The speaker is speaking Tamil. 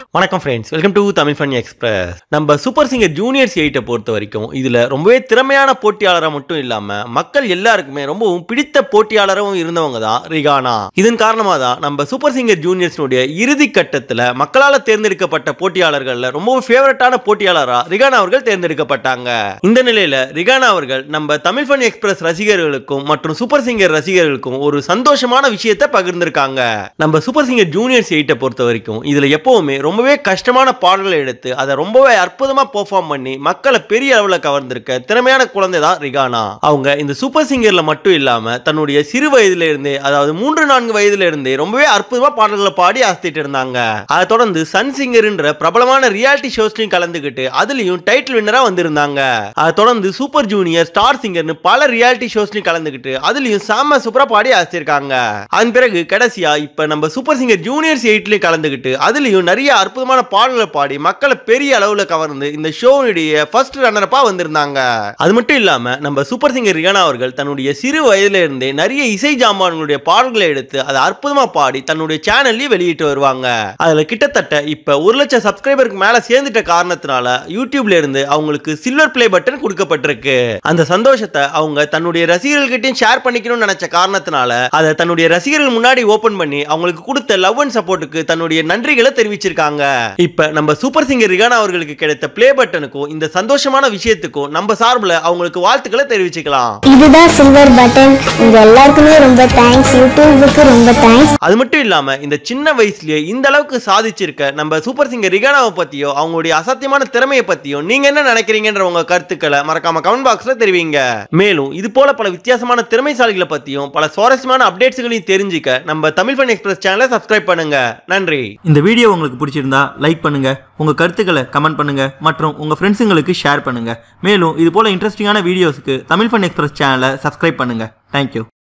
வணக்கம் friends welcome to Tamil fun express நம்ம சூப்பர் சிங்கர் ஜூனியர்ஸ் எயிட்டை பொறுத்த வரைக்கும் இதுல ரொம்பவே திறமையான போட்டியாளராக மட்டும் இல்லாம மக்கள் எல்லாருக்குமே ரொம்பவும் பிடித்த போட்டியாளரும் இருந்தவங்க தான் ரிகானா இதன் காரணமா தான் நம்ம சூப்பர் சிங்கர் ஜூனியர்ஸ்னுடைய இறுதி கட்டத்துல மக்களால் தேர்ந்தெடுக்கப்பட்ட போட்டியாளர்கள்ல ரொம்பவும் ஃபேவரட்டான போட்டியாளரா ரிகானா அவர்கள் தேர்ந்தெடுக்கப்பட்டாங்க இந்த நிலையில ரிகானா அவர்கள் நம்ம தமிழ் ஃபன் எக்ஸ்பிரஸ் ரசிகர்களுக்கும் மற்றும் சூப்பர் சிங்கர் ரசிகர்களுக்கும் ஒரு சந்தோஷமான விஷயத்தை பகிர்ந்திருக்காங்க நம்ம சூப்பர் சிங்கர் ஜூனியர்ஸ் எயிட்டை பொறுத்த வரைக்கும் இதுல எப்பவுமே ரொம்பவே கஷ்டமான பாடல்களை எடுத்து அதை ரொம்பவே அற்புதமா பெர்ஃபார்ம் பண்ணி மக்களை பெரிய அளவில் கவர்ந்திருக்க திறமையான குழந்தை தான் ரிகானா அவங்க இந்த சூப்பர் சிங்கர்ல மட்டும் இல்லாம தன்னுடைய சிறு வயதுல இருந்தே அதாவது மூன்று நான்கு வயதுல இருந்தே ரொம்பவே அற்புதமா பாடல்களை பாடி அசத்திட்டு இருந்தாங்க அதை தொடர்ந்து சன் சிங்கர்ன்ற பிரபலமான ரியாலிட்டி ஷோஸ்லையும் கலந்துக்கிட்டு அதுலயும் டைட்டில் வின்னரா வந்திருந்தாங்க அதை தொடர்ந்து சூப்பர் ஜூனியர் ஸ்டார் சிங்கர்னு பல ரியாலிட்டி ஷோஸ்லையும் கலந்துக்கிட்டு அதுலயும் செம்ம சூப்பரா பாடி அசத்திருக்காங்க அதன் பிறகு கடைசியா இப்ப நம்ம சூப்பர் சிங்கர் ஜூனியர்ஸ் எயிட்லயும் கலந்துக்கிட்டு அதுலயும் நிறைய அற்புதமான பாடல்களை பாடி மக்களை பெரிய அளவுல கவர்ந்து இந்த ஷோனுடைய ஃபர்ஸ்ட் ரன்னரப்பா வந்திருந்தாங்க அது மட்டும் இல்லாம நம்ம சூப்பர் சிங்கர் ரியானா அவர்கள் தன்னுடைய சிறு வயதுல இருந்தே நிறைய இசை ஜாமான்களுடைய பாடல்களை எடுத்து அதை அற்புதமா பாடி தன்னுடைய சேனல்லயும் வெளியிட்டு வருவாங்க அதுல கிட்டத்தட்ட இப்ப ஒரு லட்சம் சப்ஸ்கிரைபருக்கு மேல சேர்ந்துட்ட காரணத்தினால யூடியூப்ல இருந்து அவங்களுக்கு சில்வர் பிளே பட்டன் கொடுக்கப்பட்டிருக்கு அந்த சந்தோஷத்தை அவங்க தன்னுடைய ரசிகர்கள்கிட்டயும் ஷேர் பண்ணிக்கணும்னு நினைச்ச காரணத்தினால அதை தன்னுடைய ரசிகர்கள் முன்னாடி ஓபன் பண்ணி அவங்களுக்கு கொடுத்த லவ் அண்ட் சப்போர்ட்டுக்கு தன்னுடைய நன்றிகளை தெரிவிச்சிருக்காங்க இப்ப நம்ம சூப்பர் சிங்கர் ரிகானா அவர்களுக்கு கிடைத்த பிளே பட்டனுக்கும் இந்த சந்தோஷமான விஷயத்துக்கும் நம்ம சார்பில் அவங்களுக்கு வாழ்த்துக்களை தெரிவிச்சுக்கலாம் இதுதான் சில்வர் பட்டன் உங்க எல்லாருக்குமே ரொம்ப தேங்க்ஸ் யூடியூபுக்கு ரொம்ப தேங்க்ஸ் அது மட்டும் இல்லாம இந்த சின்ன வயசுலயே இந்த அளவுக்கு சாதிச்சிருக்க நம்ம சூப்பர் சிங்கர் ரிகானாவை பத்தியோ அவங்களுடைய அசத்தியமான திறமையை பத்தியோ நீங்க என்ன நினைக்கிறீங்கன்ற உங்க கருத்துக்களை மறக்காம கமெண்ட் பாக்ஸ்ல தெரிவிங்க மேலும் இது போல பல வித்தியாசமான திறமைசாலிகளை பத்தியும் பல சுவாரஸ்யமான அப்டேட்ஸ்களையும் தெரிஞ்சுக்க நம்ம தமிழ் ஃபன் எக்ஸ்பிரஸ் சேனலை சப்ஸ்கிரைப் பண்ணுங்க நன்றி இந்த வீடியோ உங்களுக்கு பிடிச்சிருந்தா லைக் பண்ணுங்க உங்க கருத்துக்களை கமெண்ட் பண்ணுங்க மற்றும் உங்க ஃப்ரெண்ட்ஸுங்களுக்கு ஷேர் பண்ணுங்க மேலும் இது போல இன்ட்ரெஸ்டிங்கான வீடியோஸ்க்கு தமிழ் ஃபன் எக்ஸ்பிரஸ் சேனலை சப்ஸ்கிரைப் பண்ணுங்க தேங்க்யூ